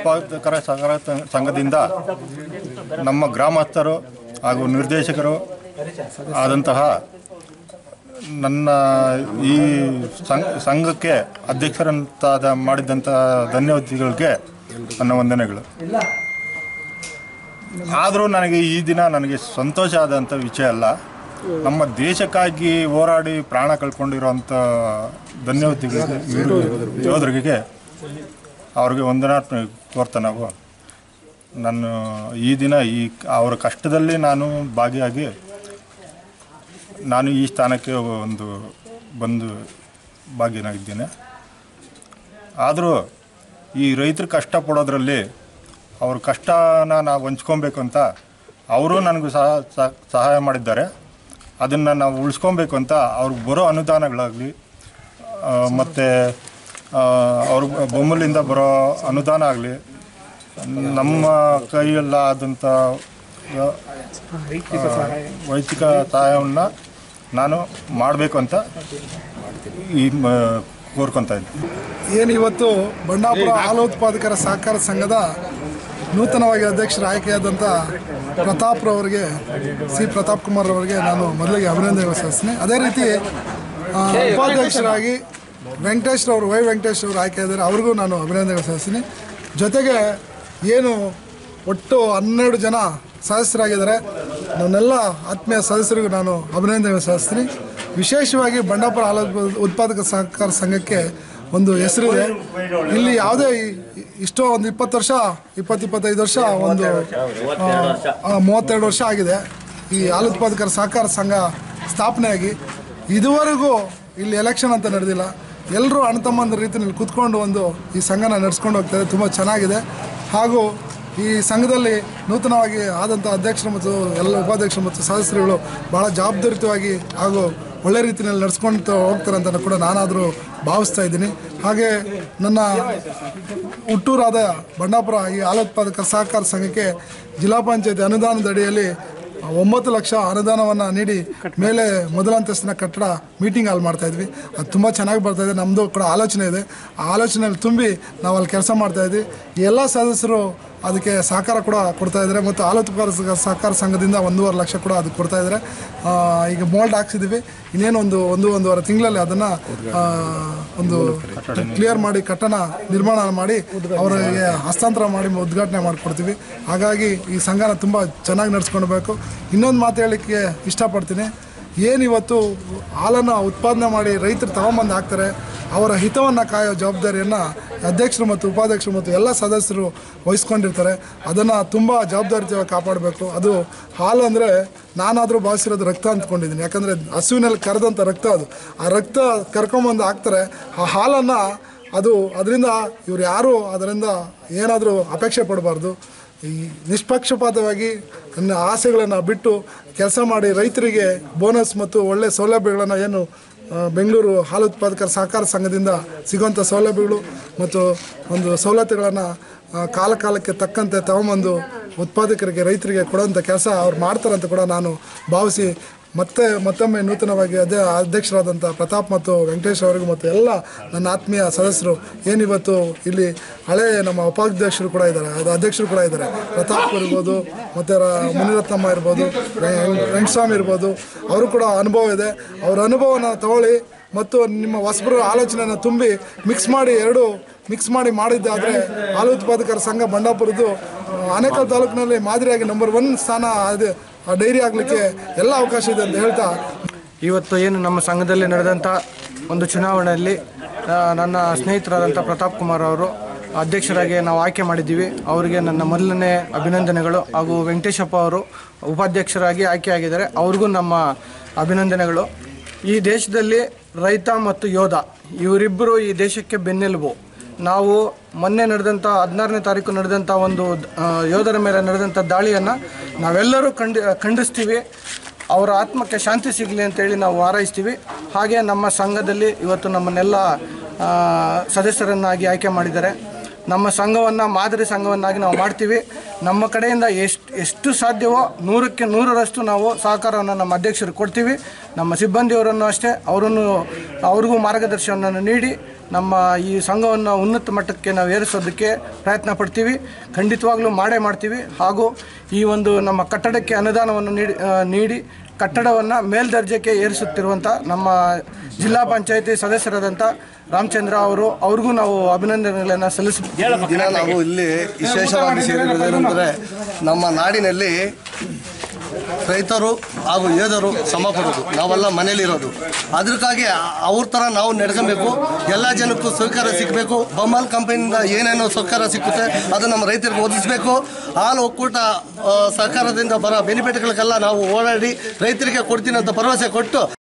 ಉತ್ಪಾದಕರ ಸಹಕಾರ ಸಂಘದಿಂದ ನಮ್ಮ ಗ್ರಾಮಸ್ಥರು ಹಾಗೂ ನಿರ್ದೇಶಕರು ಆದಂತಹ ನನ್ನ ಈ ಸಂಘ ಸಂಘಕ್ಕೆ ಅಧ್ಯಕ್ಷರಂತಾದ ಮಾಡಿದಂಥ ಧನ್ಯವಾದಗಳಿಗೆ ನನ್ನ ವಂದನೆಗಳು ಆದರೂ ನನಗೆ ಈ ದಿನ ನನಗೆ ಸಂತೋಷ ಆದಂಥ ವಿಷಯ ಅಲ್ಲ ನಮ್ಮ ದೇಶಕ್ಕಾಗಿ ಹೋರಾಡಿ ಪ್ರಾಣ ಕಳ್ಕೊಂಡಿರೋಂಥ ಧನ್ಯವಾದಗಳಿಗೆ ಯೋಧರಿಗೆ ಅವ್ರಿಗೆ ವಂದನಾ ಕೋರ್ತಾ ನಾವು ನಾನು ಈ ದಿನ ಈ ಅವರ ಕಷ್ಟದಲ್ಲಿ ನಾನು ಭಾಗಿಯಾಗಿ ನಾನು ಈ ಸ್ಥಾನಕ್ಕೆ ಒಂದು ಬಂದು ಭಾಗಿಯಾಗಿದ್ದೇನೆ ಆದರೂ ಈ ರೈತರು ಕಷ್ಟಪಡೋದ್ರಲ್ಲಿ ಅವ್ರ ಕಷ್ಟನ ನಾವು ಹಂಚ್ಕೊಬೇಕು ಅಂತ ಅವರು ನನಗೂ ಸಹ ಸಹ- ಸಹಾಯ ಮಾಡಿದ್ದಾರೆ ಅದನ್ನು ನಾವು ಉಳಿಸ್ಕೊಬೇಕು ಅಂತ ಅವ್ರಿಗೆ ಬರೋ ಅನುದಾನಗಳಾಗಲಿ ಮತ್ತು ಅವ್ರ ಬೊಮ್ಮಲಿಂದ ಬರೋ ಅನುದಾನ ಆಗಲಿ ನಮ್ಮ ಕೈಯಲ್ಲಾದಂಥ ಯ- ಆ, ವೈಯಕ್ತಿಕ ಸಹಾಯವನ್ನು ನಾನು ಮಾಡಬೇಕು ಅಂತ ಈ ಮ- ಕೋರ್ಕೊತಾ ಇದ್ದೀನಿ ಏನು ಇವತ್ತು ಬಂಡಾಪುರ ಹಾಲು ಉತ್ಪಾದಕರ ಸಹಕಾರ ಸಂಘದ ನೂತನವಾಗಿ ಅಧ್ಯಕ್ಷರ ಆಯ್ಕೆಯಾದಂಥ ಪ್ರತಾಪ್ ರವರಿಗೆ ಸಿ ಪ್ರತಾಪ್ ಕುಮಾರ್ ಅವರಿಗೆ ನಾನು ಮೊದಲಿಗೆ ಅಭಿನಂದನೆ ಸಲ್ಲಿಸ್ತೀನಿ ಅದೇ ರೀತಿ ಆ, ಉಪಾಧ್ಯಕ್ಷರಾಗಿ ವೆಂಕಟೇಶ್ ರವರು ವೈ ವೆಂಕಟೇಶ್ ಅವರು ಆಯ್ಕೆಯಾದರೆ ಅವ್ರಿಗೂ ನಾನು ಅಭಿನಂದನೆ ಸಲ್ಲಿಸ್ತೀನಿ ಜೊತೆಗೆ ಏನು ಒಟ್ಟು ಹನ್ನೆರಡು ಜನ ಸದಸ್ಯರಾಗಿದ್ದಾರೆ ನನ್ನೆಲ್ಲ ಆತ್ಮೀಯ ಸದಸ್ಯರಿಗೂ ನಾನು ಅಭಿನಂದನೆ ಸಲ್ಲಿಸ್ತೀನಿ ವಿಶೇಷವಾಗಿ ಬಂಡಾಪುರ ಹಾಲು ಉತ್ಪ- ಉತ್ಪಾದಕ ಸಹಕಾರ ಸಂಘಕ್ಕೆ ಒಂದು ಹೆಸರಿದೆ ಇಲ್ಲಿ ಯಾವುದೇ ಈ- ಇಷ್ಟೋ ಒಂದು ಇಪ್ಪತ್ತು ವರ್ಷ ಇಪ್ಪತ್ತು ಇಪ್ಪತ್ತೈದು ವರ್ಷ ಒಂದು ಆ, ಆ, ಮೂವತ್ತೆರಡು ವರ್ಷ ಆಗಿದೆ ಈ ಹಾಲು ಉತ್ಪಾದಕರ ಸಹಕಾರ ಸಂಘ ಸ್ಥಾಪನೆಯಾಗಿ ಇದುವರೆಗೂ ಇಲ್ಲಿ ಎಲೆಕ್ಷನ್ ಅಂತ ನಡೆದಿಲ್ಲ ಎಲ್ಲರೂ ಅಣ್ಣ ತಮ್ಮಂದ್ರ ರೀತಿಯಲ್ಲಿ ಕೂತ್ಕೊಂಡು ಒಂದು ಈ ಸಂಘನ ನಡೆಸ್ಕೊಂಡು ಹೋಗ್ತಾರೆ ತುಂಬ ಚೆನ್ನಾಗಿದೆ ಹಾಗೂ ಈ ಸಂಘದಲ್ಲಿ ನೂತನವಾಗಿ ಆದಂಥ ಅಧ್ಯಕ್ಷರು ಮತ್ತು ಎಲ್ಲ ಉಪಾಧ್ಯಕ್ಷರು ಮತ್ತು ಸದಸ್ಯರುಗಳು ಭಾಳ ಜವಾಬ್ದಾರಿತವಾಗಿ ಹಾಗೂ ಒಳ್ಳೆ ರೀತಿಯಲ್ಲಿ ನಡ್ಸ್ಕೊಂಡು ಹೋಗ್ತಾರೆ ಅಂತ ಕೂಡ ನಾನಾದರೂ ಭಾವಿಸ್ತಾ ಇದ್ದೀನಿ ಹಾಗೆ ನನ್ನ ಹುಟ್ಟೂರಾದ ಬಂಡಾಪುರ ಈ ಹಾಲೋತ್ಪಾದಕ ಸಹಕಾರ ಸಂಘಕ್ಕೆ ಜಿಲ್ಲಾ ಪಂಚಾಯತಿ ಅನುದಾನದ ಅಡಿಯಲ್ಲಿ ಒಂಬತ್ತು ಲಕ್ಷ ಅನುದಾನವನ್ನು ನೀಡಿ ಮೇಲೆ ಮೊದಲ ಅಂತಸ್ತಿನ ಕಟ್ಟಡ ಮೀಟಿಂಗ್ ಹಾಲ್ ಮಾಡ್ತಾ ಇದ್ವಿ ಅದು ತುಂಬ ಚೆನ್ನಾಗಿ ಬರ್ತಾ ಇದೆ ನಮ್ಮದು ಕೂಡ ಆಲೋಚನೆ ಇದೆ ಆ ಆಲೋಚನೆಯಲ್ಲಿ ತುಂಬಿ ನಾವು ಅಲ್ಲಿ ಕೆಲಸ ಮಾಡ್ತಾ ಇದ್ವಿ ಎಲ್ಲ ಸದಸ್ಯರು ಅದಕ್ಕೆ ಸಹಕಾರ ಕೂಡ ಕೊಡ್ತಾ ಇದ್ದಾರೆ ಮತ್ತು ಹಾಲು ಉತ್ಪಾದಕ ಸಹಕಾರ ಸಂಘದಿಂದ ಒಂದೂವರೆ ಲಕ್ಷ ಕೂಡ ಅದಕ್ಕೆ ಕೊಡ್ತಾ ಇದ್ದಾರೆ ಆ, ಈಗ ಮೋಲ್ಡ್ ಹಾಕ್ಸಿದ್ದೀವಿ ಇನ್ನೇನು ಒಂದು ಒಂದು ಒಂದೂವರೆ ತಿಂಗಳಲ್ಲಿ ಅದನ್ನು ಒಂದು ಕ್ಲಿಯರ್ ಮಾಡಿ ಕಟ್ಟಡ ನಿರ್ಮಾಣ ಮಾಡಿ ಅವರಿಗೆ ಹಸ್ತಾಂತರ ಮಾಡಿ ಉದ್ಘಾಟನೆ ಮಾಡಿಕೊಡ್ತೀವಿ ಹಾಗಾಗಿ ಈ ಸಂಘನ ತುಂಬ ಚೆನ್ನಾಗಿ ನಡ್ಸ್ಕೊಳ್ಬೇಕು ಇನ್ನೊಂದು ಮಾತು ಹೇಳಲಿಕ್ಕೆ ಇಷ್ಟಪಡ್ತೀನಿ ಏನಿವತ್ತು ಹಾಲನ್ನು ಉತ್ಪಾದನೆ ಮಾಡಿ ರೈತರು ತಗೊಂಬಂದು ಹಾಕ್ತಾರೆ ಅವರ ಹಿತವನ್ನು ಕಾಯೋ ಜವಾಬ್ದಾರಿಯನ್ನು ಅಧ್ಯಕ್ಷರು ಮತ್ತು ಉಪಾಧ್ಯಕ್ಷರು ಮತ್ತು ಎಲ್ಲ ಸದಸ್ಯರು ವಹಿಸ್ಕೊಂಡಿರ್ತಾರೆ ಅದನ್ನು ತುಂಬ ಜವಾಬ್ದಾರಿಯುತವಾಗಿ ಕಾಪಾಡಬೇಕು ಅದು ಹಾಲು ಅಂದರೆ ನಾನಾದರೂ ಭಾವಿಸಿರೋದು ರಕ್ತ ಅಂದ್ಕೊಂಡಿದ್ದೀನಿ ಯಾಕಂದರೆ ಹಸುವಿನಲ್ಲಿ ಕರೆದಂಥ ರಕ್ತ ಅದು ಆ ರಕ್ತ ಕರ್ಕೊಂಬಂದು ಹಾಕ್ತಾರೆ ಆ ಹಾಲನ್ನು ಅದು ಅದರಿಂದ ಇವ್ರು ಯಾರೂ ಅದರಿಂದ ಏನಾದರೂ ಅಪೇಕ್ಷೆ ಪಡಬಾರ್ದು ಈ ನಿಷ್ಪಕ್ಷಪಾತವಾಗಿ ನನ್ನ ಆಸೆಗಳನ್ನು ಬಿಟ್ಟು ಕೆಲಸ ಮಾಡಿ ರೈತರಿಗೆ ಬೋನಸ್ ಮತ್ತು ಒಳ್ಳೆ ಸೌಲಭ್ಯಗಳನ್ನು ಏನು ಆ, ಬೆಂಗಳೂರು ಹಾಲು ಉತ್ಪಾದಕರ ಸಹಕಾರ ಸಂಘದಿಂದ ಸಿಗುವಂಥ ಸೌಲಭ್ಯಗಳು ಮತ್ತು ಒಂದು ಸವಲತ್ತುಗಳನ್ನು ಕಾಲ ಕಾಲಕ್ಕೆ ತಕ್ಕಂತೆ ತಗೊಂಬಂದು ಉತ್ಪಾದಕರಿಗೆ ರೈತರಿಗೆ ಕೊಡುವಂಥ ಕೆಲಸ ಅವ್ರು ಮಾಡ್ತಾರಂತ ಕೂಡ ನಾನು ಭಾವಿಸಿ ಮತ್ತೆ ಮತ್ತೊಮ್ಮೆ ನೂತನವಾಗಿ ಅದೇ ಅಧ್ಯಕ್ಷರಾದಂಥ ಪ್ರತಾಪ್ ಮತ್ತು ವೆಂಕಟೇಶ್ ಅವರಿಗೂ ಮತ್ತು ಎಲ್ಲ ನನ್ನ ಆತ್ಮೀಯ ಸದಸ್ಯರು ಏನಿವತ್ತು ಇಲ್ಲಿ ಹಳೆ ನಮ್ಮ ಉಪಾಧ್ಯಕ್ಷರು ಕೂಡ ಇದ್ದಾರೆ ಅದು ಅಧ್ಯಕ್ಷರು ಕೂಡ ಇದ್ದಾರೆ ಪ್ರತಾಪ್ ಇರ್ಬೋದು ಮತ್ತು ರ- ಮುನಿರತ್ನಮ್ಮ ಇರ್ಬೋದು ವೆಂ- ವೆಂಕಟಸ್ವಾಮಿ ಇರ್ಬೋದು ಅವರು ಕೂಡ ಅನುಭವ ಇದೆ ಅವರ ಅನುಭವನ ತಗೊಳ್ಳಿ ಮತ್ತು ನಿಮ್ಮ ಹೊಸಬರ ಆಲೋಚನೆಯನ್ನು ತುಂಬಿ ಮಿಕ್ಸ್ ಮಾಡಿ ಎರಡು ಮಿಕ್ಸ್ ಮಾಡಿ ಮಾಡಿದ್ದಾದರೆ ಹಾಲು ಉತ್ಪಾದಕರ ಸಂಘ ಬಂಡಾಪುರದ್ದು ಆ, ಆನೇಕಲ್ ತಾಲೂಕಿನಲ್ಲಿ ಮಾದರಿಯಾಗಿ ನಂಬರ್ ಒನ್ ಸ್ಥಾನ ಅದು ಆ ಡೈರಿ ಆಗಲಿಕ್ಕೆ ಎಲ್ಲ ಅವಕಾಶ ಇದೆ ಅಂತ ಹೇಳ್ತಾ ಇವತ್ತು ಏನು ನಮ್ಮ ಸಂಘದಲ್ಲಿ ನಡೆದಂಥ ಒಂದು ಚುನಾವಣೆಯಲ್ಲಿ ಆ, ನನ್ನ ಸ್ನೇಹಿತರಾದಂಥ ಪ್ರತಾಪ್ ಕುಮಾರ್ ಅವರು ಅಧ್ಯಕ್ಷರಾಗಿ ನಾವು ಆಯ್ಕೆ ಮಾಡಿದ್ದೀವಿ ಅವರಿಗೆ ನನ್ನ ಮೊದಲನೇ ಅಭಿನಂದನೆಗಳು ಹಾಗೂ ವೆಂಕಟೇಶಪ್ಪ ಅವರು ಉಪಾಧ್ಯಕ್ಷರಾಗಿ ಆಯ್ಕೆಯಾಗಿದ್ದಾರೆ ಅವ್ರಿಗೂ ನಮ್ಮ ಅಭಿನಂದನೆಗಳು ಈ ದೇಶದಲ್ಲಿ ರೈತ ಮತ್ತು ಯೋಧ ಇವರಿಬ್ಬರು ಈ ದೇಶಕ್ಕೆ ಬೆನ್ನೆಲುಬು ನಾವು ಮೊನ್ನೆ ನಡೆದಂಥ ಹದಿನಾರನೇ ತಾರೀಕು ನಡೆದಂಥ ಒಂದು ಆ, ಯೋಧರ ಮೇಲೆ ನಡೆದಂಥ ದಾಳಿಯನ್ನು ನಾವೆಲ್ಲರೂ ಖಂಡಿ ಖಂಡಿಸ್ತೀವಿ ಅವರ ಆತ್ಮಕ್ಕೆ ಶಾಂತಿ ಸಿಗಲಿ ಅಂತೇಳಿ ನಾವು ಹಾರೈಸ್ತೀವಿ ಹಾಗೆ ನಮ್ಮ ಸಂಘದಲ್ಲಿ ಇವತ್ತು ನಮ್ಮನ್ನೆಲ್ಲ ಆ, ಸದಸ್ಯರನ್ನಾಗಿ ಆಯ್ಕೆ ಮಾಡಿದ್ದಾರೆ ನಮ್ಮ ಸಂಘವನ್ನು ಮಾದರಿ ಸಂಘವನ್ನಾಗಿ ನಾವು ಮಾಡ್ತೀವಿ ನಮ್ಮ ಕಡೆಯಿಂದ ಎಷ್ಟು ಎಷ್ಟು ಸಾಧ್ಯವೋ ನೂರಕ್ಕೆ ನೂರರಷ್ಟು ನಾವು ಸಹಕಾರವನ್ನು ನಮ್ಮ ಅಧ್ಯಕ್ಷರು ಕೊಡ್ತೀವಿ ನಮ್ಮ ಸಿಬ್ಬಂದಿಯವರನ್ನು ಅಷ್ಟೇ ಅವರನ್ನು ಅವ್ರಿಗೂ ಮಾರ್ಗದರ್ಶನವನ್ನು ನೀಡಿ ನಮ್ಮ ಈ ಸಂಘವನ್ನು ಉನ್ನತ ಮಟ್ಟಕ್ಕೆ ನಾವು ಏರಿಸೋದಕ್ಕೆ ಪ್ರಯತ್ನ ಪಡ್ತೀವಿ ಖಂಡಿತವಾಗ್ಲೂ ಮಾಡೇ ಮಾಡ್ತೀವಿ ಹಾಗೂ ಈ ಒಂದು ನಮ್ಮ ಕಟ್ಟಡಕ್ಕೆ ಅನುದಾನವನ್ನು ನೀಡಿ ಆ, ನೀಡಿ ಕಟ್ಟಡವನ್ನು ಮೇಲ್ದರ್ಜೆಗೆ ಏರಿಸುತ್ತಿರುವಂಥ ನಮ್ಮ ಜಿಲ್ಲಾ ಪಂಚಾಯತಿ ಸದಸ್ಯರಾದಂಥ ರಾಮಚಂದ್ರ ಅವರು ಅವ್ರಿಗೂ ನಾವು ಅಭಿನಂದನೆಗಳನ್ನು ಸಲ್ಲಿಸ ಈ ದಿನ ನಾವು ಇಲ್ಲಿ ವಿಶೇಷವಾಗಿ ಸೇರಿರುವುದೇನೆಂದರೆ ನಮ್ಮ ನಾಡಿನಲ್ಲಿ ರೈತರು ಹಾಗೂ ಯೋಧರು ಸಮಪಡೋದು ನಾವೆಲ್ಲ ಮನೇಲಿರೋದು ಅದಕ್ಕಾಗಿ ಅವ್ರ ಥರ ನಾವು ನಡ್ಕೊಬೇಕು ಎಲ್ಲ ಜನಕ್ಕೂ ಸಹಕಾರ ಸಿಗಬೇಕು ಬೊಮ್ಮಲ್ ಕಂಪನಿಯಿಂದ ಏನೇನೋ ಸಹಕಾರ ಸಿಕ್ಕುತ್ತೆ ಅದು ನಮ್ಮ ರೈತರಿಗೆ ಒದಗಿಸ್ಬೇಕು ಹಾಲು ಒಕ್ಕೂಟ ಆ, ಸಹಕಾರದಿಂದ ಬರೋ ಬೆನಿಫಿಟ್ಗಳಿಗೆಲ್ಲ ನಾವು ಓಡಾಡಿ ರೈತರಿಗೆ ಕೊಡ್ತೀನಿ ಅಂತ ಭರವಸೆ ಕೊಟ್ಟು